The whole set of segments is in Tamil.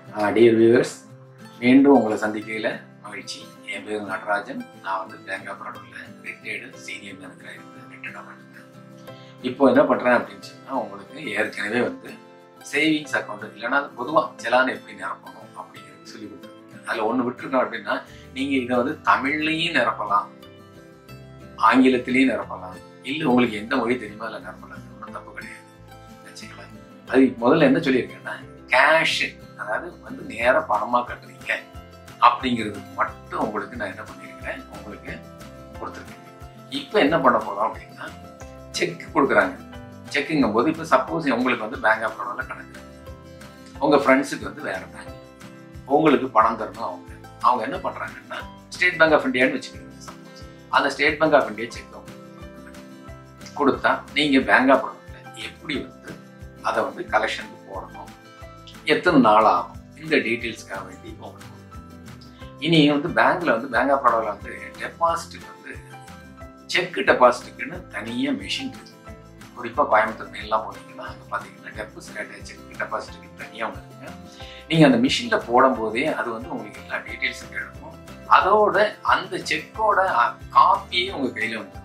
டியர் வியூவர்ஸ் மீண்டும் உங்களை சந்திக்கையில் மகிழ்ச்சி என் பேர் நடராஜன் நான் வந்து பேங்க் ஆஃப் பரோடாவில் ரிட்டையர்டு சீனியர் மேனேஜராக இருந்து ரிட்டையர்டாக பண்ணிருக்கேன் இப்போ என்ன பண்ணுறேன் அப்படின்னு சொன்னால் உங்களுக்கு ஏற்கனவே வந்து சேவிங்ஸ் அக்கௌண்ட் இல்லைன்னா அது பொதுவாக செலான் எப்படி நிரப்பணும் அப்படிங்கிறது சொல்லி கொடுத்துருக்கேன் அதில் ஒன்று விட்டுருக்கோம் அப்படின்னா நீங்கள் இதை வந்து தமிழ்லையும் நிரப்பலாம் ஆங்கிலத்திலையும் நிரப்பலாம் இல்லை உங்களுக்கு எந்த மொழி தெரியுமோ அதில் நிரப்பலாம் ஒன்றும் தப்பு கிடையாது வச்சுக்கலாம் அது முதல்ல என்ன சொல்லியிருக்கேன்னா கேஷ் அதாவது வந்து நேராக பணமாக கட்டுறீங்க அப்படிங்கிறதுக்கு மட்டும் உங்களுக்கு நான் என்ன பண்ணியிருக்கிறேன் உங்களுக்கு கொடுத்துருக்கேன் இப்போ என்ன பண்ண போகிறோம் அப்படின்னா செக் கொடுக்குறாங்க செக்குங்கும் போது இப்போ சப்போஸ் உங்களுக்கு வந்து பேங்க் ஆஃப் பரோடால கணக்கு உங்கள் ஃப்ரெண்ட்ஸுக்கு வந்து வேற பேங்க் உங்களுக்கு பணம் தரணும் அவங்க அவங்க என்ன பண்ணுறாங்கன்னா ஸ்டேட் பேங்க் ஆஃப் இந்தியான்னு வச்சுக்கிறீங்க சப்போஸ் அந்த state bank of India cheque கொடுத்தா நீங்கள் பேங்க் ஆஃப் பரோடாவில் எப்படி வந்து அதை வந்து கலெக்ஷனுக்கு போடணும் எத்தனை நாள் ஆகும் இந்த டீட்டெயில்ஸ்க்காக வேண்டி உங்களுக்கு இனி வந்து பேங்க்ல வந்து பேங்க் ஆஃப் பரோடாவில் வந்து டெபாசிட்டுக்கு வந்து செக் டெபாசிட்டுக்குன்னு தனியாக மெஷின் இருக்கு குறிப்பாக கோயம்புத்தூர் மேலாம் போனீங்கன்னா அங்கே பார்த்தீங்கன்னா டெபாசிட் செக் டெபாசிட்டுக்கு தனியாக ஒன்று இருக்குங்க நீங்கள் அந்த மிஷினில் போடும்போதே அது வந்து உங்களுக்கு எல்லா டீட்டெயில்ஸும் எடுக்கும் அதோட அந்த செக்கோட காப்பியே உங்கள் கையில் வந்து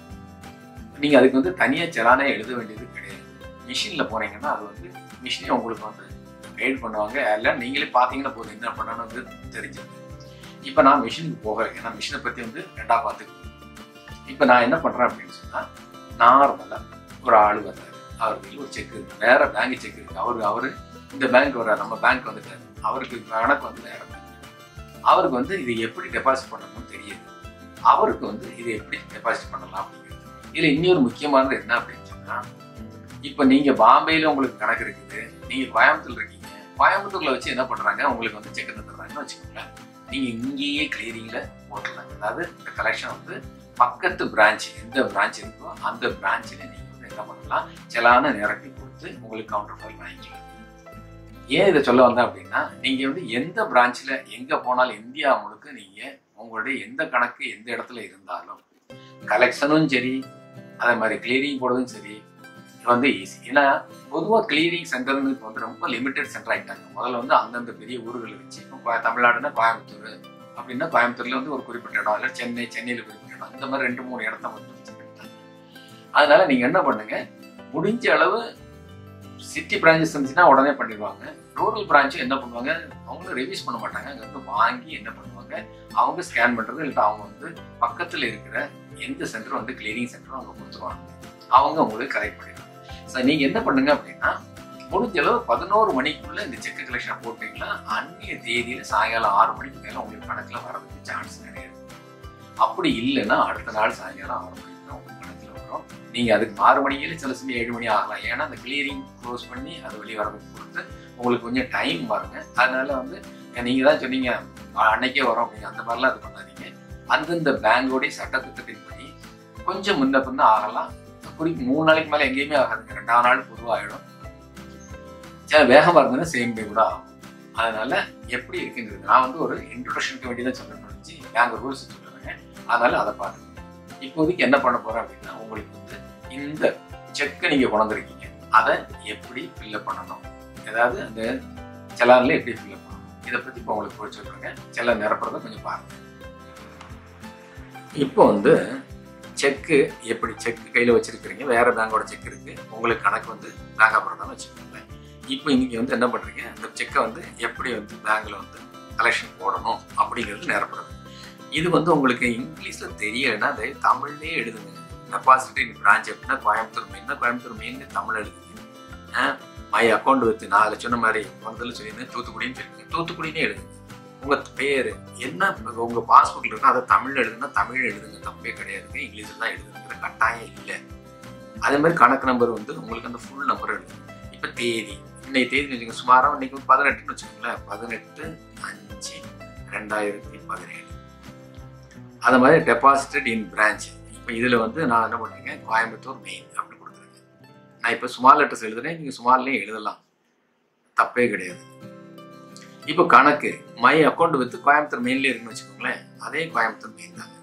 நீங்கள் அதுக்கு வந்து தனியாக செலானே எழுத வேண்டியது கிடையாது மிஷினில் போனீங்கன்னா அது வந்து மிஷினே உங்களுக்கு வந்து கைட் பண்ணுவாங்க எல்லாம் நீங்களே பார்த்தீங்கன்னா போதும் என்ன பண்ணணும்னு தெரிஞ்சிருக்கு இப்போ நான் மிஷினுக்கு போகிறேன் ஏன்னா மிஷினை பற்றி வந்து ரெண்டாக பார்த்துக்கணும் இப்போ நான் என்ன பண்ணுறேன் அப்படின்னு சொன்னால் நார்மலாக ஒரு ஆள் வர்றாரு அவருக்கு ஒரு செக் இருக்கு வேற பேங்க் செக் இருக்கு அவரு அவரு இந்த பேங்க் வர்றாரு நம்ம பேங்க் வந்துட்டாரு அவருக்கு கணக்கு வந்து வேற பேங்க் அவருக்கு வந்து இது எப்படி டெபாசிட் பண்ணணும்னு தெரியுது அவருக்கு வந்து இது எப்படி டெபாசிட் பண்ணலாம் அப்படிங்கிறது இதில் இன்னொரு முக்கியமானது என்ன அப்படின்னு சொன்னால் இப்போ நீங்கள் பாம்பேயில் உங்களுக்கு கணக்கு இருக்குது நீங்கள் கோயம்புத்தூர் இருக்கீங்க கோயம்புத்தூர்ல வச்சு என்ன பண்ணுறாங்க உங்களுக்கு வந்து செக் தந்துடுறாங்கன்னு வச்சுக்கோங்களேன் நீங்கள் இங்கேயே கிளியரிங்கில் போட்டுடலாம் அதாவது இந்த கலெக்ஷன் வந்து பக்கத்து பிரான்ச் எந்த பிரான்ச் இருக்கோ அந்த பிரான்ச்சில் நீங்கள் வந்து என்ன பண்ணலாம் செலான நிரப்பி கொடுத்து உங்களுக்கு கவுண்டர் ஃபைல் வாங்கிக்கலாம் ஏன் இதை சொல்ல வந்தேன் அப்படின்னா நீங்கள் வந்து எந்த பிரான்ச்சில் எங்கே போனாலும் இந்தியா முழுக்க நீங்கள் உங்களுடைய எந்த கணக்கு எந்த இடத்துல இருந்தாலும் கலெக்ஷனும் சரி அதே மாதிரி கிளியரிங் போடுறதும் சரி வந்து ஈஸி ஏன்னா பொதுவாக கிளியரிங் சென்டர்னு இப்போ வந்து ரொம்ப லிமிடெட் சென்டர் ஆகிட்டாங்க முதல்ல வந்து அந்தந்த பெரிய ஊர்களை வச்சு இப்போ தமிழ்நாடுனா கோயம்புத்தூர் அப்படின்னா கோயம்புத்தூர்ல வந்து ஒரு குறிப்பிட்ட இடம் இல்லை சென்னை சென்னையில் குறிப்பிட்ட இடம் இந்த மாதிரி ரெண்டு மூணு இடத்த மட்டும் வச்சுக்கிட்டாங்க அதனால நீங்க என்ன பண்ணுங்க முடிஞ்ச அளவு சிட்டி பிரான்ச்சஸ் இருந்துச்சுன்னா உடனே பண்ணிடுவாங்க ரூரல் பிரான்ச்சும் என்ன பண்ணுவாங்க அவங்களும் ரிவியூஸ் பண்ண மாட்டாங்க அங்கே வந்து வாங்கி என்ன பண்ணுவாங்க அவங்க ஸ்கேன் பண்ணுறது இல்லை அவங்க வந்து பக்கத்தில் இருக்கிற எந்த சென்டர் வந்து கிளீனிங் சென்டரும் அவங்க கொடுத்துருவாங்க அவங்க உங்களுக்கு கலெக்ட் பண்ணிடுவாங்க ஸோ நீங்கள் என்ன பண்ணுங்க அப்படின்னா முடிஞ்ச அளவு பதினோரு மணிக்குள்ள இந்த செக் கலெக்ஷன் போட்டீங்கன்னா அந்நிய தேதியில சாயங்காலம் ஆறு மணிக்கு மேல உங்களுக்கு கணக்குல வரதுக்கு சான்ஸ் நிறைய இருக்கு அப்படி இல்லைன்னா அடுத்த நாள் சாயங்காலம் ஆறு மணிக்கு தான் உங்களுக்கு கணக்குல வரும் நீங்க அதுக்கு ஆறு மணிக்கு சில சமயம் ஏழு மணி ஆகலாம் ஏன்னா அந்த கிளியரிங் க்ளோஸ் பண்ணி அது வெளியே வரதுக்கு பொறுத்து உங்களுக்கு கொஞ்சம் டைம் பாருங்க அதனால வந்து நீங்க தான் சொன்னீங்க அன்னைக்கே வரும் அப்படிங்க அந்த மாதிரிலாம் இது பண்ணாதீங்க அந்தந்த பேங்கோடைய சட்டத்திட்டத்தின்படி கொஞ்சம் முன்ன பின்ன ஆகலாம் குறிப்பு மூணு நாளைக்கு மேலே எங்கேயுமே ஆகாதுங்க ரெண்டாவது நாள் பொதுவாகிடும் சில வேகமாக இருந்ததுன்னா சேம் டே கூட ஆகும் அதனால எப்படி இருக்குங்கிறது நான் வந்து ஒரு இன்ட்ரொடக்ஷனுக்கு வேண்டி தான் சொல்ல நினச்சி நாங்கள் ரூல்ஸ் சொல்லுவேங்க அதனால அதை பார்த்து இப்போதைக்கு என்ன பண்ண போறேன் அப்படின்னா உங்களுக்கு வந்து இந்த செக்கை நீங்கள் கொண்டிருக்கீங்க அதை எப்படி ஃபில்லப் பண்ணணும் ஏதாவது அந்த செலாரில் எப்படி ஃபில்லப் பண்ணணும் இதை பற்றி இப்போ உங்களுக்கு போய் சொல்கிறேங்க செல்லார் நிரப்புறதை கொஞ்சம் பாருங்க இப்போ வந்து செக்கு எப்படி செக் கையில் வச்சிருக்கிறீங்க வேற பேங்கோட செக் இருக்கு உங்களுக்கு கணக்கு வந்து பேங்க் ஆஃப் வச்சுக்கோங்களேன் இப்போ இன்னைக்கு வந்து என்ன பண்ணுறீங்க அந்த செக்கை வந்து எப்படி வந்து பேங்க்கில் வந்து கலெக்ஷன் போடணும் அப்படிங்கிறது நிரப்புறது இது வந்து உங்களுக்கு இங்கிலீஷில் தெரியலைன்னா அதை தமிழ்லேயே எழுதுங்க டெபாசிட் இன் பிரான்ச் அப்படின்னா கோயம்புத்தூர் மெயின்னா கோயம்புத்தூர் மெயின் தமிழ் எழுதுங்க மை அக்கௌண்ட் வச்சு நான் சொன்ன மாதிரி முதல்ல சொல்லியிருந்தேன் தூத்துக்குடின்னு சொல்லியிருக்கேன் தூத்துக்குடினே எழுதுங்க உங்கள் பேர் என்ன உங்கள் பாஸ்புக்கில் இருக்கோ அதை தமிழ் எழுதுனா தமிழ் எழுதுங்க தப்பே கிடையாதுங்க இங்கிலீஷில் தான் எழுதுங்கிற கட்டாயம் இல்லை அதே மாதிரி கணக்கு நம்பர் வந்து உங்களுக்கு அந்த ஃபுல் நம்பர் எழுதுங்க இப்போ தேதி இன்னைக்கு தேதி வச்சுக்கோங்க சுமாராக இன்னைக்கு பதினெட்டுன்னு வச்சுக்கோங்களேன் பதினெட்டு அஞ்சு ரெண்டாயிரத்தி பதினேழு அது மாதிரி டெபாசிட்டட் இன் பிரான்ச் இப்போ இதில் வந்து நான் என்ன பண்ணுறேங்க கோயம்புத்தூர் மெயின் அப்படின்னு கொடுத்துருங்க நான் இப்போ சுமால் லெட்டர்ஸ் எழுதுறேன் நீங்கள் சுமால்லையும் எழுதலாம் தப்பே கிடையாது இப்போ கணக்கு மை அக்கௌண்ட் வித்து கோயம்புத்தூர் மெயின்லேயே இருக்குன்னு வச்சுக்கோங்களேன் அதே கோயம்புத்தூர் மெயின் தாங்க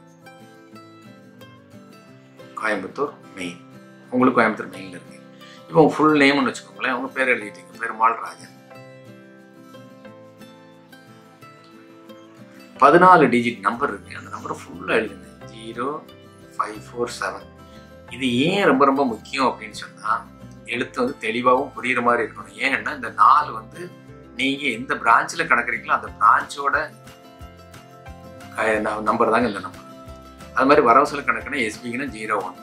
கோயம்புத்தூர் மெயின் உங்களுக்கு கோயம்புத்தூர் மெயினில் இருக்கு இப்போ உங்க ஃபுல் நேம்னு வச்சுக்கோங்களேன் உங்க பேர் எழுதிட்டீங்க பெருமாள் ராஜன் பதினாலு டிஜிட் நம்பர் இருக்கு அந்த நம்பரை ஃபுல்லாக எழுதுங்க ஜீரோ ஃபைவ் ஃபோர் செவன் இது ஏன் ரொம்ப ரொம்ப முக்கியம் அப்படின்னு சொன்னால் எழுத்து வந்து தெளிவாகவும் புரியுற மாதிரி இருக்கணும் ஏன்னா இந்த நாலு வந்து நீங்கள் எந்த பிரான்ச்சில் கணக்குறீங்களோ அந்த பிரான்ச்சோட நம்பர் தாங்க இந்த நம்பர் அது மாதிரி வரவு கணக்குனா எஸ்பிக்குன்னா ஜீரோ ஒன்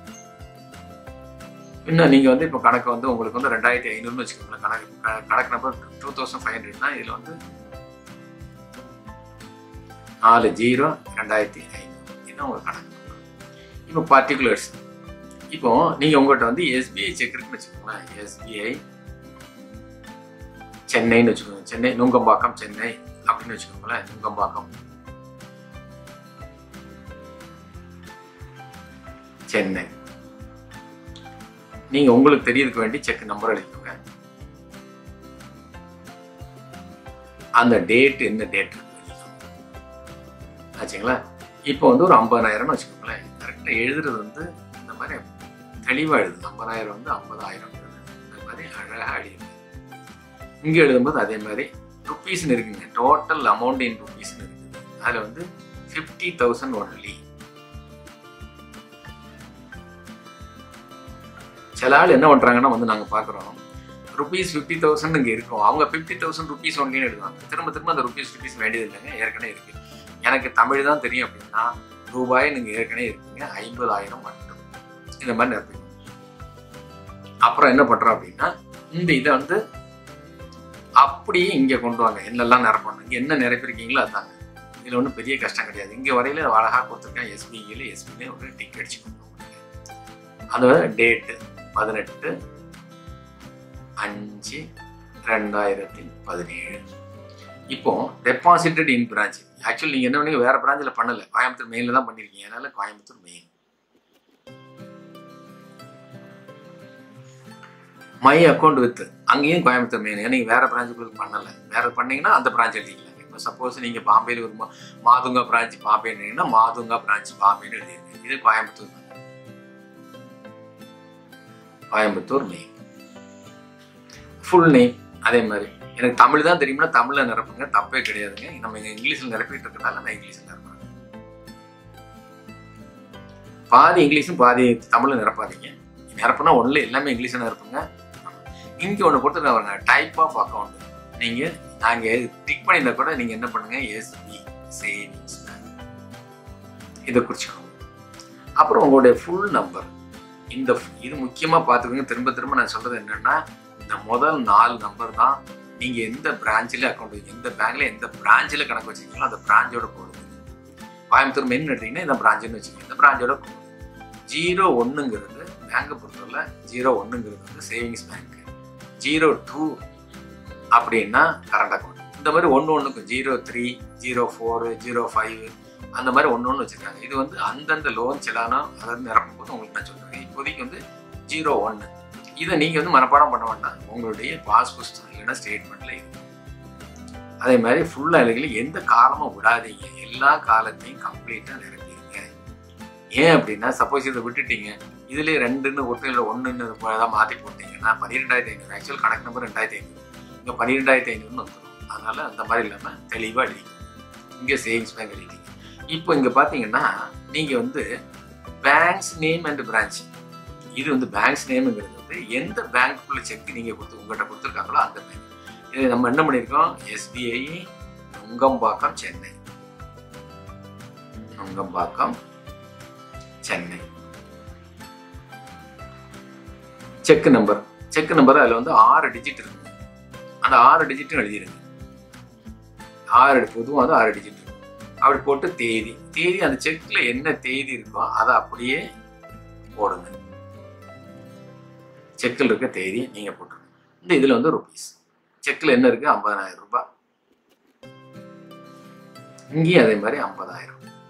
இன்னும் நீங்கள் வந்து இப்போ கணக்கு வந்து உங்களுக்கு வந்து ரெண்டாயிரத்தி ஐநூறுன்னு வச்சுக்கோங்களேன் கணக்கு க- கணக்கு நம்பர் டூ தௌசண்ட் ஃபைவ் ஹண்ட்ரட்னா இதில் வந்து நாலு ஜீரோ ரெண்டாயிரத்தி ஐநூறு இதுதான் உங்கள் கணக்கு இப்போ பர்டிகுலர்ஸ் இப்போ நீங்கள் உங்கள்கிட்ட வந்து எஸ்பிஐ செக் இருக்குன்னு வச்சுக்கோங்களேன் எஸ்பிஐ சென்னைன்னு வச்சுக்கோங்க சென்னை நுங்கம்பாக்கம் சென்னை அப்படின்னு வச்சுக்கோங்களேன் நுங்கம்பாக்கம் சென்னை நீங்க உங்களுக்கு தெரியறதுக்கு வேண்டி செக் நம்பர் எழுதிக்கோங்க அந்த டேட் என்ன டேட் ஆச்சுங்களா இப்போ வந்து ஒரு ஐம்பதாயிரம்னு வச்சுக்கோங்களேன் கரெக்டாக எழுதுறது வந்து இந்த மாதிரி தெளிவாக எழுதுது ஐம்பதாயிரம் வந்து ஐம்பதாயிரம் இந்த மாதிரி அழகாக எழுதுது இங்கே எழுதும்போது அதே மாதிரி ருப்பீஸ்னு இருக்குங்க டோட்டல் அமௌண்ட் இன் ருப்பீஸ்னு இருக்குது அதில் வந்து ஃபிஃப்டி தௌசண்ட் ஒன்லி சில ஆள் என்ன பண்ணுறாங்கன்னா வந்து நாங்கள் பார்க்குறோம் ருபீஸ் ஃபிஃப்டி தௌசண்ட் இங்கே இருக்கும் அவங்க ஃபிஃப்டி தௌசண்ட் ருபீஸ் ஒன்லின்னு எழுதுவாங்க திரும்ப திரும்ப அந்த ருபீஸ் ருபீஸ் வேண்டியது இல்லைங்க ஏற்கனவே இருக்கு எனக்கு தமிழ் தான் தெரியும் அப்படின்னா ரூபாய் நீங்கள் ஏற்கனவே இருக்குங்க ஐம்பதாயிரம் மட்டும் இந்த மாதிரி நிரப்பிக்கணும் அப்புறம் என்ன பண்ணுறோம் அப்படின்னா இந்த இதை வந்து அப்படியே இங்கே கொண்டு வாங்க என்னெல்லாம் நிரப்பணும் இங்கே என்ன நிரப்பிருக்கீங்களோ அதாங்க இதில் ஒன்றும் பெரிய கஷ்டம் கிடையாது இங்கே வரையில அழகாக கொடுத்துருக்கேன் எஸ்பியில் எஸ்பியில் ஒரு டிக் அடிச்சுக்கணும் அதோட டேட்டு பதினெட்டு அஞ்சு ரெண்டாயிரத்தி பதினேழு இப்போ டெபாசிட்டட் இன் பிரான்ச் ஆக்சுவலி நீங்கள் என்ன பண்ணி வேற பிரான்ச்சில் பண்ணல கோயம்புத்தூர் மெயினில் தான் பண்ணியிருக்கீங்க அதனால Coimbatore main my account with அங்கேயும் கோயம்புத்தூர் மெயின் ஏன்னா நீங்கள் வேற பிரான்ச்சுக்குள்ள பண்ணல வேற பண்ணீங்கன்னா அந்த பிரான்ச் எழுதிக்கலாம் இப்போ சப்போஸ் நீங்கள் பாம்பேல ஒரு மா- மாதுங்கா பிரான்ச் பாம்பேன்னீங்கன்னா மாதுங்கா பிரான்ச் பாம்பேன்னு எழுதிருங்க இது Coimbatore Coimbatore main full name அதே மாதிரி எனக்கு தமிழ் தான் தெரியும்னா தமிழில் நிரப்புங்க தப்பே கிடையாதுங்க நம்ம இங்க இங்கிலீஷில் நிரப்பிட்டு இருக்கிறதால நான் இங்கிலீஷில் நிரப்புறேன் பாதி இங்கிலீஷும் பாதி தமிழில் நிரப்பாதீங்க நிரப்புனா ஒன்றில் எல்லாமே இங்கிலீஷில் நிரப்புங்க இங்கே ஒன்று கொடுத்துருக்காங்க டைப் ஆஃப் அக்கௌண்ட் நீங்கள் நாங்கள் டிக் பண்ணியிருந்தா கூட நீங்கள் என்ன பண்ணுங்க எஸ்பி சேவிங்ஸ் இதை குறிச்சிக்கோங்க அப்புறம் உங்களுடைய ஃபுல் நம்பர் இந்த இது முக்கியமாக பார்த்துக்கோங்க திரும்ப திரும்ப நான் சொல்றது என்னன்னா இந்த முதல் நாலு நம்பர் தான் நீங்க எந்த பிரான்ச்சில் அக்கௌண்ட் எந்த பேங்க்ல எந்த பிரான்ச்சில் கணக்கு வச்சிருக்கீங்களோ அந்த பிரான்ச்சோட போடுது கோயம்புத்தூர் மெயின் எடுத்தீங்கன்னா இந்த பிரான்ச்சுன்னு வச்சுக்கோங்க இந்த பிரான்ச்சோட கோடு ஜீரோ ஒன்றுங்கிறது பேங்கை பொறுத்தவரை ஜீரோ ஒன்றுங்கிறது வந்து சேவிங்ஸ் பேங்க் ஜீரோ டூ அப்படின்னா கரண்ட் அக்கௌண்ட் இந்த மாதிரி ஒன்று ஒன்றுக்கு zero three zero four zero five அந்த மாதிரி ஒன்று ஒன்று வச்சுருக்காங்க இது வந்து அந்தந்த லோன் செலானோ அதாவது நிரப்பும் போது உங்களுக்கு நான் சொல்கிறேன் இப்போதைக்கு வந்து ஜீரோ ஒன்று இதை நீங்கள் வந்து மனப்பாடம் பண்ண வேண்டாம் உங்களுடைய பாஸ் புஸ்தகம் இல்லைன்னா ஸ்டேட்மெண்ட்டில் இருக்கு அதே மாதிரி ஃபுல்லாக எழுதிக்கல எந்த காலமும் விடாதீங்க எல்லா காலத்தையும் கம்ப்ளீட்டாக நிரப்பிடுங்க ஏன் அப்படின்னா சப்போஸ் இதை விட்டுட்டீங்க இதுலேயே ரெண்டுன்னு ஒட்டு இல்லை ஒன்றுன்னு தான் மாற்றி போட்டீங்கன்னா பன்னிரெண்டாயிரத்தி ஐநூறு ஆக்சுவல் கணக்கு நம்பர் ரெண்டாயிரத்தி ஐநூறு இங்கே பன்னிரெண்டாயிரத்தி ஐநூறுன்னு வந்துடும் அதனால அந்த மாதிரி இல்லாமல் தெளிவாக எழுதிங்க இங்கே சேவிங்ஸ் பேங்க் எழுதிங்க இப்போ இங்கே பார்த்தீங்கன்னா நீங்கள் வந்து பேங்க்ஸ் நேம் அண்ட் பிரான்ச் இது வந்து பேங்க்ஸ் நேமுங்கிறது வந்து எந்த பேங்க்குள்ள செக் நீங்கள் கொடுத்து உங்கள்கிட்ட கொடுத்துருக்காங்களோ அந்த பேங்க் இது நம்ம என்ன பண்ணியிருக்கோம் SBI Nungambakkam Chennai Nungambakkam Chennai cheque number cheque number அதில் வந்து ஆறு டிஜிட் இருக்கு அந்த ஆறு டிஜிட்டும் எழுதிருங்க ஆறு பொதுவாக வந்து ஆறு டிஜிட் இருக்கும் அப்படி போட்டு தேதி தேதி அந்த செக்ல என்ன தேதி இருக்கோ அதை அப்படியே போடுங்க செக்கில் இருக்க தேதி நீங்க போட்டுருங்க இந்த இதுல வந்து ருபீஸ் செக்கில் என்ன இருக்கு ஐம்பதாயிரம் ரூபாய் இங்கேயும் அதே மாதிரி ஐம்பதாயிரம்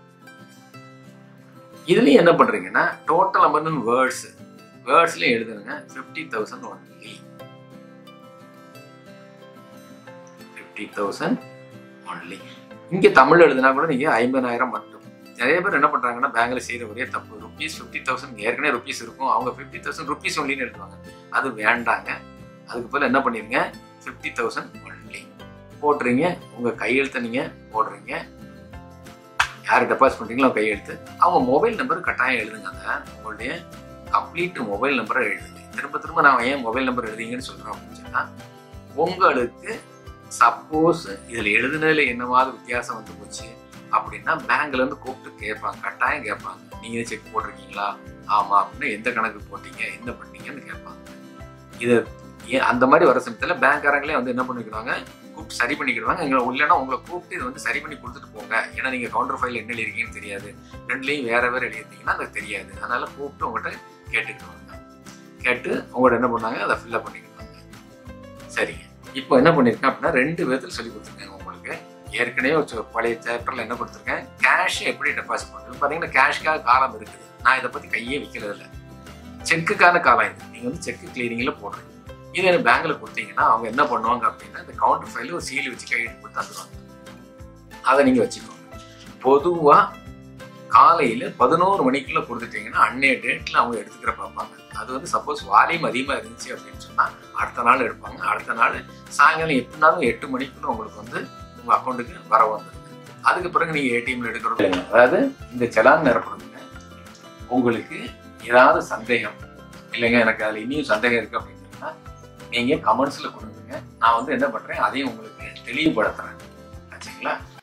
இதுலயும் என்ன பண்றீங்கன்னா டோட்டல் அமௌண்ட் வேர்ட்ஸ் வேர்ட்ஸ்லயும் எழுதுங்க fifty thousand only fifty thousand only இங்கே தமிழ் எழுதுனா கூட நீங்கள் ஐம்பதாயிரம் மட்டும் நிறைய பேர் என்ன பண்ணுறாங்கன்னா பேங்க்ல செய்கிற ஒரே தப்பு ருபீஸ் ஃபிஃப்டி தௌசண்ட் ஏற்கனவே ருபீஸ் இருக்கும் அவங்க ஃபிஃப்டி தௌசண்ட் ருபீஸ் ஒன்லின்னு எழுதுவாங்க அது வேண்டாங்க அதுக்கு பதில் என்ன பண்ணிருங்க ஃபிஃப்டி தௌசண்ட் ஒன்லி போட்டுறீங்க உங்கள் கையெழுத்தை நீங்கள் போடுறீங்க யார் டெபாசிட் பண்ணுறீங்களோ அவங்க கையெழுத்து அவங்க மொபைல் நம்பர் கட்டாயம் எழுதுங்க அந்த உங்களுடைய கம்ப்ளீட் மொபைல் நம்பரை எழுதுங்க திரும்ப திரும்ப நான் ஏன் மொபைல் நம்பர் எழுதுங்கன்னு சொல்கிறேன் அப்படின்னு சொன்னால் உங்களுக்கு சப்போஸ் இதில் எழுதுனதுல என்னவாவது வித்தியாசம் வந்து போச்சு அப்படின்னா பேங்க்ல இருந்து கூப்பிட்டு கேட்பாங்க கட்டாயம் கேட்பாங்க நீங்க செக் போட்டிருக்கீங்களா ஆமா அப்படின்னு எந்த கணக்கு போட்டீங்க என்ன பண்ணீங்கன்னு கேட்பாங்க இது ஏன் அந்த மாதிரி வர சமயத்தில் பேங்க்காரங்களே வந்து என்ன பண்ணிக்கிறாங்க கூப்பிட்டு சரி பண்ணிக்கிடுவாங்க எங்களை இல்லைன்னா உங்களை கூப்பிட்டு இது வந்து சரி பண்ணி கொடுத்துட்டு போங்க ஏன்னா நீங்க கவுண்டர் ஃபைல் என்ன எழுதிருக்கீங்கன்னு தெரியாது ரெண்டுலையும் வேற வேற எழுதிருந்தீங்கன்னா அது தெரியாது அதனால கூப்பிட்டு உங்கள்கிட்ட கேட்டுக்குவாங்க கேட்டு உங்கள்ட்ட என்ன பண்ணாங்க அதை ஃபில்லப் பண்ணிக்கிடுவாங்க சரிங்க இப்போ என்ன பண்ணியிருக்கேன் அப்படின்னா ரெண்டு விதத்தில் சொல்லி கொடுத்துருக்கேன் உங்களுக்கு ஏற்கனவே ஒரு சொ- பழைய சாப்டர்ல என்ன கொடுத்துருக்கேன் கேஷ் எப்படி டெபாசிட் பண்ணுறது பார்த்தீங்கன்னா கேஷ்க்காக காலம் இருக்குது நான் இதை பற்றி கையே வைக்கிறது இல்லை செக்குக்கான காலம் இது நீங்கள் வந்து செக்கு கிளீனிங்கில் போடுறீங்க இது எனக்கு பேங்க்ல கொடுத்தீங்கன்னா அவங்க என்ன பண்ணுவாங்க அப்படின்னா இந்த கவுண்டர் ஃபைல ஒரு சீல் வச்சு கையெழுத்து கொடுத்து தந்துடுவாங்க அதை நீங்க வச்சுக்கோங்க பொதுவா காலையில பதினோரு மணிக்குள்ள கொடுத்துட்டீங்கன்னா அன்னைய டேட்ல அவங்க எடுத்துக்கிற பார்ப்பாங்க அது வந்து சப்போஸ் வால்யூம் அதிகமா இருந்துச்சு அப்படின்னு சொன்னா அடுத்த நாள் எடுப்பாங்க அடுத்த நாள் சாயங்காலம் எப்படினாலும் எட்டு மணிக்குள்ள உங்களுக்கு வந்து உங்க அக்கௌண்ட்டுக்கு வர வந்துருங்க அதுக்கு பிறகு நீங்க ஏடிஎம்ல எடுக்கிறது அதாவது இந்த செலான் நிரப்பணுங்க உங்களுக்கு ஏதாவது சந்தேகம் இல்லைங்க எனக்கு அதுல இனியும் சந்தேகம் இருக்கு அப்படின்னு சொன்னா நீங்க கமெண்ட்ஸ்ல கொடுங்க நான் வந்து என்ன பண்றேன் அதையும் உங்களுக்கு தெளிவுபடுத்துறேன் ஆச்சுங்களா